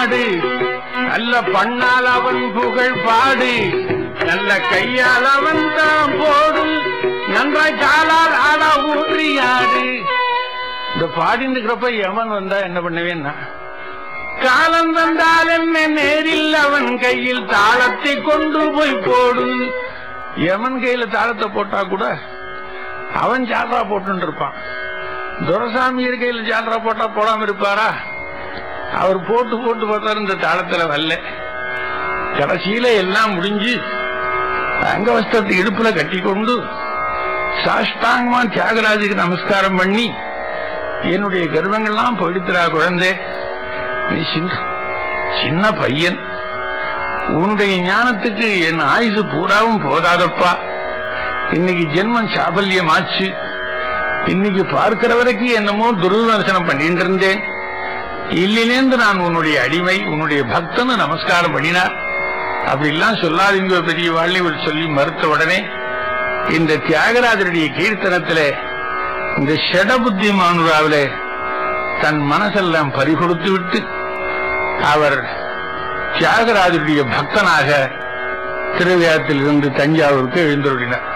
நாடு நல்ல பண்ணால் அவன் புகழ் பாடு நல்ல கையால் அவன் தான் போடு நன்றாய் காலால் ஆடா ஊற்றியாடு இந்த பாடின்னு இருக்கிறப்ப எவன் வந்தா என்ன பண்ணுவேன்னா காலம் வந்தால் என்ன நேரில் அவன் கையில் தாளத்தை கொண்டு போய் போடு எவன் கையில தாளத்தை போட்டா கூட அவன் ஜால்ரா போட்டு இருப்பான் துரசாமி கையில ஜால்ரா போட்டா போடாம இருப்பாரா அவர் போட்டு போட்டு பார்த்தாரு இந்த தாளத்துல வரல கடைசியில எல்லாம் முடிஞ்சு அங்கவஸ்திரத்தை இடுப்புல கட்டி கொண்டு சாஷ்டாங்கமா தியாகராஜுக்கு நமஸ்காரம் பண்ணி என்னுடைய கர்வங்கள்லாம் போயிடுத்துறா குழந்தை நீ சின்ன சின்ன பையன் உன்னுடைய ஞானத்துக்கு என் ஆயுசு பூராவும் போதாதப்பா இன்னைக்கு ஜென்மம் சாபல்யமாச்சு இன்னைக்கு பார்க்கிற வரைக்கும் என்னமோ துர்தர்சனம் பண்ணிட்டு இருந்தேன் இல்லிலேந்து நான் உன்னுடைய அடிமை உன்னுடைய பக்தன்னு நமஸ்காரம் பண்ணினார் அப்படிலாம் சொல்லாதீங்க பெரிய வாழ்க்கை ஒரு சொல்லி மறுத்த உடனே இந்த தியாகராஜருடைய கீர்த்தனத்திலே இந்த ஷடபுத்தி மானுராவிலே தன் மனசெல்லாம் பறிகொடுத்து விட்டு அவர் தியாகராஜருடைய பக்தனாக திருவிழாத்தில் இருந்து தஞ்சாவூருக்கு எழுந்தருளினார்